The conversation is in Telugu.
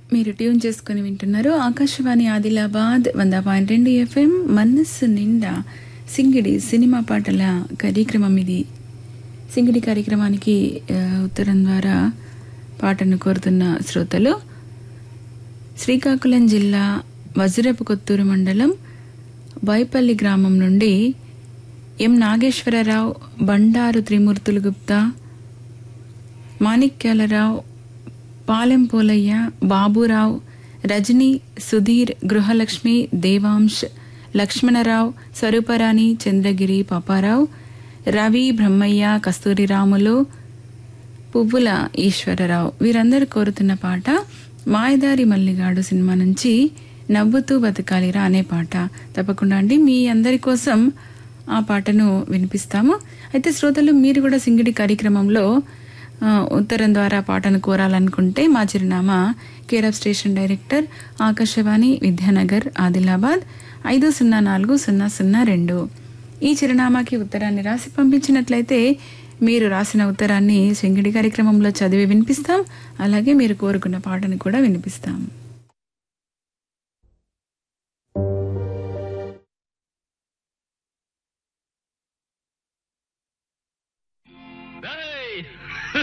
మీరు ట్యూన్ చేసుకుని వింటున్నారు ఆకాశవాణి ఆదిలాబాద్ వంద పాయింట్ రెండు ఎఫ్ఎం మనస్సు నిండా సింగిడి సినిమా పాటల కార్యక్రమం ఇది సింగిడి కార్యక్రమానికి ఆ, ఉత్తరం ద్వారా పాటను కోరుతున్న శ్రోతలు శ్రీకాకుళం జిల్లా వజ్రపు కొత్తూరు మండలం బైపల్లి గ్రామం నుండి ఎం నాగేశ్వరరావు బండారు త్రిమూర్తులు గుప్తా మాణిక్యాలరావు పాలెం పోలయ్య బాబురావు రజని సుధీర్ గృహలక్ష్మి దేవాంశ్ లక్ష్మణరావు స్వరూపరాణి చంద్రగిరి పాపారావు రవి బ్రహ్మయ్య కస్తూరిరాములు పువ్వుల ఈశ్వరరావు వీరందరూ కోరుతున్న పాట మాయదారి మల్లిగాడు సినిమా నుంచి నవ్వుతూ బతకాలిరా అనే పాట తప్పకుండా అండి మీ అందరి కోసం ఆ పాటను వినిపిస్తాము అయితే శ్రోతలు మీరు కూడా సింగిడి కార్యక్రమంలో ఆ, ఉత్తరం ద్వారా పాటను కోరాలనుకుంటే మా చిరునామా care of station director Akashvani Vidyanagar Adilabad ఐదు సున్నా నాలుగు సున్నా సున్నా రెండు ఈ చిరునామాకి ఉత్తరాన్ని రాసి పంపించినట్లయితే మీరు రాసిన ఉత్తరాన్ని సింగిడి కార్యక్రమంలో చదివి వినిపిస్తాం అలాగే మీరు కోరుకున్న పాటను కూడా వినిపిస్తాం